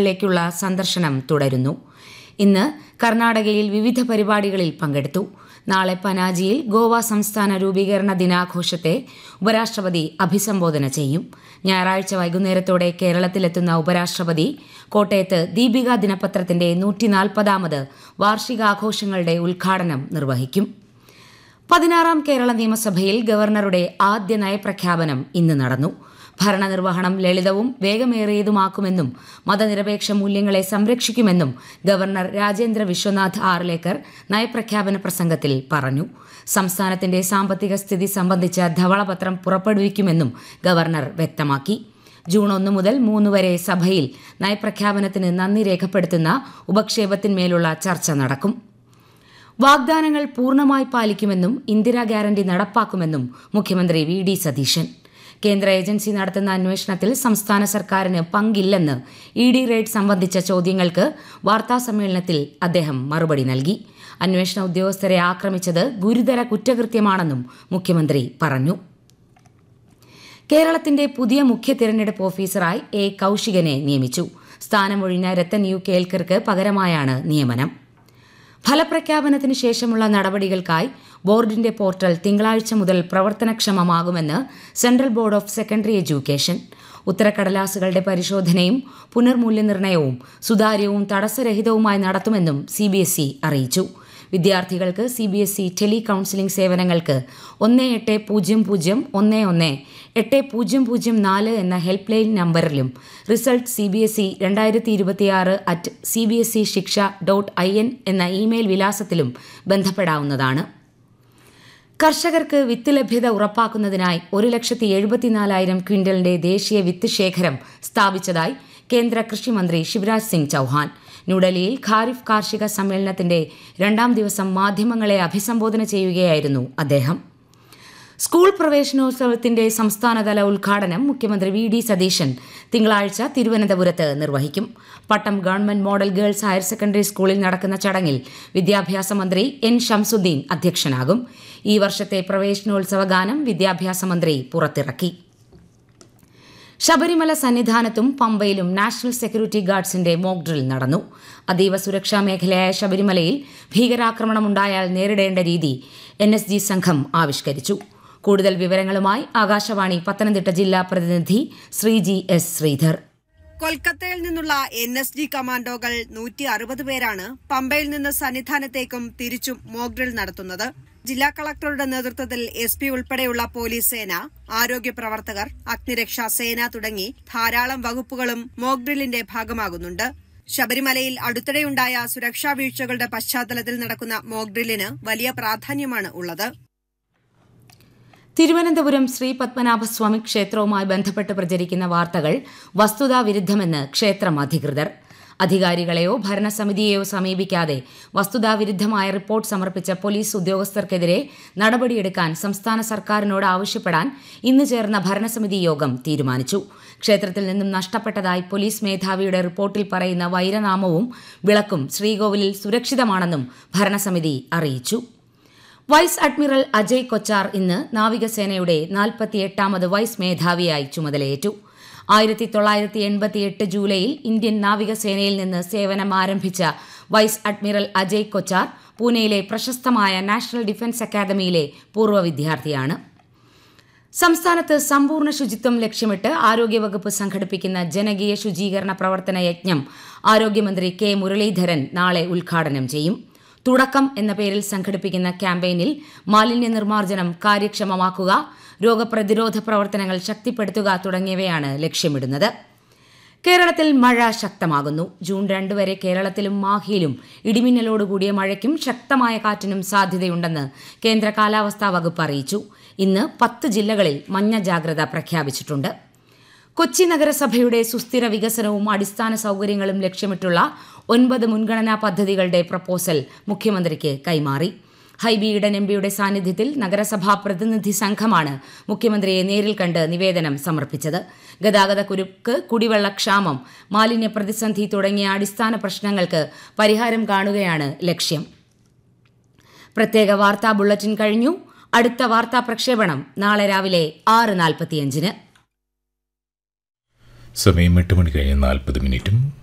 സംസ്ഥാനങ്ങളിലേക്കുള്ള സന്ദർശനം തുടരുന്നു ഇന്ന് കർണാടകയിൽ വിവിധ പരിപാടികളിൽ പങ്കെടുത്തു നാളെ പനാജിയിൽ ഗോവ സംസ്ഥാന രൂപീകരണ ദിനാഘോഷത്തെ ഉപരാഷ്ട്രപതി അഭിസംബോധന ചെയ്യും ഞായറാഴ്ച വൈകുന്നേരത്തോടെ കേരളത്തിലെത്തുന്ന ഉപരാഷ്ട്രപതി കോട്ടയത്ത് ദീപിക ദിനപത്രത്തിന്റെ നൂറ്റിനാൽപ്പതാമത് വാർഷികാഘോഷങ്ങളുടെ ഉദ്ഘാടനം നിർവഹിക്കും പതിനാറാം കേരള നിയമസഭയിൽ ഗവർണറുടെ ആദ്യ നയപ്രഖ്യാപനം ഇന്ന് നടന്നു ഭരണനിർവഹണം ലളിതവും വേഗമേറിയതുമാക്കുമെന്നും മതനിരപേക്ഷ മൂല്യങ്ങളെ സംരക്ഷിക്കുമെന്നും ഗവർണർ രാജേന്ദ്ര വിശ്വനാഥ് ആർലേക്കർ നയപ്രഖ്യാപന പ്രസംഗത്തിൽ പറഞ്ഞു സംസ്ഥാനത്തിന്റെ സാമ്പത്തിക സ്ഥിതി സംബന്ധിച്ച ധവളപത്രം പുറപ്പെടുവിക്കുമെന്നും ഗവർണർ വ്യക്തമാക്കി ജൂൺ ഒന്ന് മുതൽ മൂന്ന് വരെ സഭയിൽ നയപ്രഖ്യാപനത്തിന് നന്ദി രേഖപ്പെടുത്തുന്ന ഉപക്ഷേപത്തിന്മേലുള്ള ചർച്ച നടക്കും വാഗ്ദാനങ്ങൾ പൂർണ്ണമായി പാലിക്കുമെന്നും ഇന്ദിരാ ഗ്യാരണ്ടി നടപ്പാക്കുമെന്നും മുഖ്യമന്ത്രി വി ഡി സതീശൻ കേന്ദ്ര ഏജൻസി നടത്തുന്ന അന്വേഷണത്തിൽ സംസ്ഥാന സർക്കാരിന് പങ്കില്ലെന്ന് ഇ ഡി റെയ്ഡ് സംബന്ധിച്ച ചോദ്യങ്ങൾക്ക് വാർത്താസമ്മേളനത്തിൽ അദ്ദേഹം മറുപടി നൽകി അന്വേഷണ ഉദ്യോഗസ്ഥരെ ആക്രമിച്ചത് ഗുരുതര കുറ്റകൃത്യമാണെന്നും മുഖ്യമന്ത്രി പറഞ്ഞു കേരളത്തിന്റെ പുതിയ മുഖ്യ തിരഞ്ഞെടുപ്പ് ഓഫീസറായി എ കൌശികനെ നിയമിച്ചു സ്ഥാനമൊഴിഞ്ഞ രത്തൻ യു കേൽക്കർക്ക് പകരമായാണ് നിയമനം ഫലപ്രഖ്യാപനത്തിന് ശേഷമുള്ള നടപടികൾക്കായി ബോർഡിന്റെ പോർട്ടൽ തിങ്കളാഴ്ച മുതൽ പ്രവർത്തനക്ഷമമാകുമെന്ന് central board of secondary education ഉത്തരക്കടലാസുകളുടെ പരിശോധനയും പുനർമൂല്യനിർണ്ണയവും സുതാര്യവും തടസ്സരഹിതവുമായി നടത്തുമെന്നും സി ബി എസ് ഇ അറിയിച്ചു വിദ്യാർത്ഥികൾക്ക് C B S E tele counselling സേവനങ്ങൾക്ക് ഒന്ന് എട്ട് പൂജ്യം പൂജ്യം ഒന്ന് ഒന്ന് എട്ട് പൂജ്യം പൂജ്യം നാല് എന്ന ഹെൽപ്പ് ലൈൻ നമ്പറിലും result C B S E രണ്ടായിരത്തി ഇരുപത്തിയാറ് at C B S E shiksha dot I N എന്ന ഇമെയിൽ വിലാസത്തിലും ബന്ധപ്പെടാവുന്നതാണ് കർഷകർക്ക് വിത്ത് ലഭ്യത ഉറപ്പാക്കുന്നതിനായി ഒരു ലക്ഷത്തി എഴുപത്തിനാലായിരം ക്വിന്റലിന്റെ ദേശീയ വിത്ത് ശേഖരം സ്ഥാപിച്ചതായി കേന്ദ്ര കൃഷിമന്ത്രി ശിവരാജ് സിംഗ് ചൌഹാൻ ന്യൂഡൽഹിയിൽ ഖാരിഫ് കാർഷിക സമ്മേളനത്തിന്റെ രണ്ടാം ദിവസം മാധ്യമങ്ങളെ അഭിസംബോധന ചെയ്യുകയായിരുന്നു അദ്ദേഹം സ്കൂൾ പ്രവേശനോത്സവത്തിന്റെ സംസ്ഥാനതല ഉദ്ഘാടനം മുഖ്യമന്ത്രി വി ഡി സതീശൻ തിങ്കളാഴ്ച തിരുവനന്തപുരത്ത് നിർവഹിക്കും Pattom government model girls higher secondary സ്കൂളിൽ നടക്കുന്ന ചടങ്ങിൽ വിദ്യാഭ്യാസ മന്ത്രി എൻ ഷംസുദ്ദീൻ അധ്യക്ഷനാകും ഈ വർഷത്തെ പ്രവേശനോത്സവ ഗാനം വിദ്യാഭ്യാസ മന്ത്രി പുറത്തിറക്കി ശബരിമല സന്നിധാനത്തും പമ്പയിലും നാഷണൽ സെക്യൂരിറ്റി ഗാർഡ്സിന്റെ മോക്ക് ഡ്രിൽ നടന്നു അതീവ സുരക്ഷാ മേഖലയായ ശബരിമലയിൽ ഭീകരാക്രമണമുണ്ടായാൽ നേരിടേണ്ട രീതി എൻ എസ് ജി സംഘം ആവിഷ്കരിച്ചു കൂടുതൽ വിവരങ്ങളുമായി ആകാശവാണി പത്തനംതിട്ട ജില്ലാ പ്രതിനിധി ശ്രീജി എസ് ശ്രീധർ കൊൽക്കത്തയിൽ നിന്നുള്ള എൻ എസ് ജി കമാൻഡോകൾ നൂറ്റി അറുപത് പേരാണ് പമ്പയിൽ നിന്ന് സന്നിധാനത്തേക്കും തിരിച്ചും മോക്ക് ഡ്രിൽ നടത്തുന്നത് ജില്ലാ കളക്ടറുടെ നേതൃത്വത്തിൽ എസ് പി ഉൾപ്പെടെയുള്ള പോലീസ് സേന ആരോഗ്യ പ്രവർത്തകർ അഗ്നിരക്ഷാ സേന തുടങ്ങി ധാരാളം വകുപ്പുകളും മോക്ക് ഡ്രില്ലിന്റെ ഭാഗമാകുന്നുണ്ട് ശബരിമലയിൽ അടുത്തിടെയുണ്ടായ സുരക്ഷാ വീഴ്ചകളുടെ പശ്ചാത്തലത്തിൽ നടക്കുന്ന മോക്ക് ഡ്രില്ലിന് വലിയ പ്രാധാന്യമാണ് ഉള്ളത് തിരുവനന്തപുരം ശ്രീ പത്മനാഭസ്വാമി ക്ഷേത്രവുമായി ബന്ധപ്പെട്ട് പ്രചരിക്കുന്ന വാർത്തകൾ വസ്തുതാവിരുദ്ധമെന്ന് ക്ഷേത്രം അധികൃതർ അധികാരികളെയോ ഭരണസമിതിയെയോ സമീപിക്കാതെ വസ്തുതാവിരുദ്ധമായ റിപ്പോർട്ട് സമർപ്പിച്ച പോലീസ് ഉദ്യോഗസ്ഥർക്കെതിരെ നടപടിയെടുക്കാൻ സംസ്ഥാന സർക്കാരിനോട് ആവശ്യപ്പെടാൻ ഇന്ന് ചേർന്ന ഭരണസമിതി യോഗം തീരുമാനിച്ചു ക്ഷേത്രത്തിൽ നിന്നും നഷ്ടപ്പെട്ടതായി പോലീസ് മേധാവിയുടെ റിപ്പോർട്ടിൽ പറയുന്ന വൈരനാമവും വിളക്കും ശ്രീകോവിലിൽ സുരക്ഷിതമാണെന്നും ഭരണസമിതി അറിയിച്ചു വൈസ് അഡ്മിറൽ അജയ് കൊച്ചാർ ഇന്ന് നാവികസേനയുടെ നാൽപ്പത്തിയെട്ടാമത് വൈസ് മേധാവിയായി ചുമതലയേറ്റു ആയിരത്തി തൊള്ളായിരത്തി എൺപത്തിയെട്ട് ജൂലൈയിൽ ഇന്ത്യൻ നാവികസേനയിൽ നിന്ന് സേവനം ആരംഭിച്ച വൈസ് അഡ്മിറൽ അജയ് കൊച്ചാർ പൂനെയിലെ പ്രശസ്തമായ നാഷണൽ ഡിഫൻസ് അക്കാദമിയിലെ പൂർവ്വ വിദ്യാർത്ഥിയാണ് സംസ്ഥാനത്ത് സമ്പൂർണ്ണ ശുചിത്വം ലക്ഷ്യമിട്ട് ആരോഗ്യവകുപ്പ് സംഘടിപ്പിക്കുന്ന ജനകീയ ശുചീകരണ പ്രവർത്തന യജ്ഞം ആരോഗ്യമന്ത്രി കെ മുരളീധരൻ നാളെ ഉദ്ഘാടനം ചെയ്യും തുടക്കം എന്ന പേരിൽ സംഘടിപ്പിക്കുന്ന ക്യാമ്പയിനിൽ മാലിന്യ നിർമ്മാർജ്ജനം കാര്യക്ഷമമാക്കുക രോഗപ്രതിരോധ പ്രവർത്തനങ്ങൾ ശക്തിപ്പെടുത്തുക തുടങ്ങിയവയാണ് ലക്ഷ്യമിടുന്നത് കേരളത്തിൽ മഴ ശക്തമാകുന്നു ജൂൺ രണ്ട് വരെ കേരളത്തിലും മാഹിയിലും ഇടിമിന്നലോടുകൂടിയ മഴയ്ക്കും ശക്തമായ കാറ്റിനും സാധ്യതയുണ്ടെന്ന് കേന്ദ്ര കാലാവസ്ഥാ വകുപ്പ് അറിയിച്ചു ഇന്ന് പത്ത് ജില്ലകളിൽ മഞ്ഞ ജാഗ്രത പ്രഖ്യാപിച്ചിട്ടുണ്ട് കൊച്ചി നഗരസഭയുടെ സുസ്ഥിര വികസനവും അടിസ്ഥാന സൗകര്യങ്ങളും ലക്ഷ്യമിട്ടുള്ള ഒൻപത് മുൻഗണനാ പദ്ധതികളുടെ പ്രപ്പോസൽ മുഖ്യമന്ത്രിക്ക് കൈമാറി ഹൈബി ഈഡൻ എംപിയുടെ സാന്നിധ്യത്തിൽ നഗരസഭാ പ്രതിനിധി സംഘമാണ് മുഖ്യമന്ത്രിയെ നേരിൽ കണ്ട് നിവേദനം സമർപ്പിച്ചത് ഗതാഗത കുരുക്ക് കുടിവെള്ളക്ഷാമം മാലിന്യ പ്രതിസന്ധി തുടങ്ങിയ അടിസ്ഥാന പ്രശ്നങ്ങൾക്ക് പരിഹാരം കാണുകയാണ് ലക്ഷ്യം പ്രത്യേക വാർത്താ ബുള്ളറ്റിൻ കഴിഞ്ഞു അടുത്ത വാർത്താ പ്രക്ഷേപണം നാളെ രാവിലെ ആറ് നാൽപ്പത്തിയഞ്ചിന് സമയം എട്ട് മണി കഴിഞ്ഞ് നാൽപ്പത് മിനിറ്റും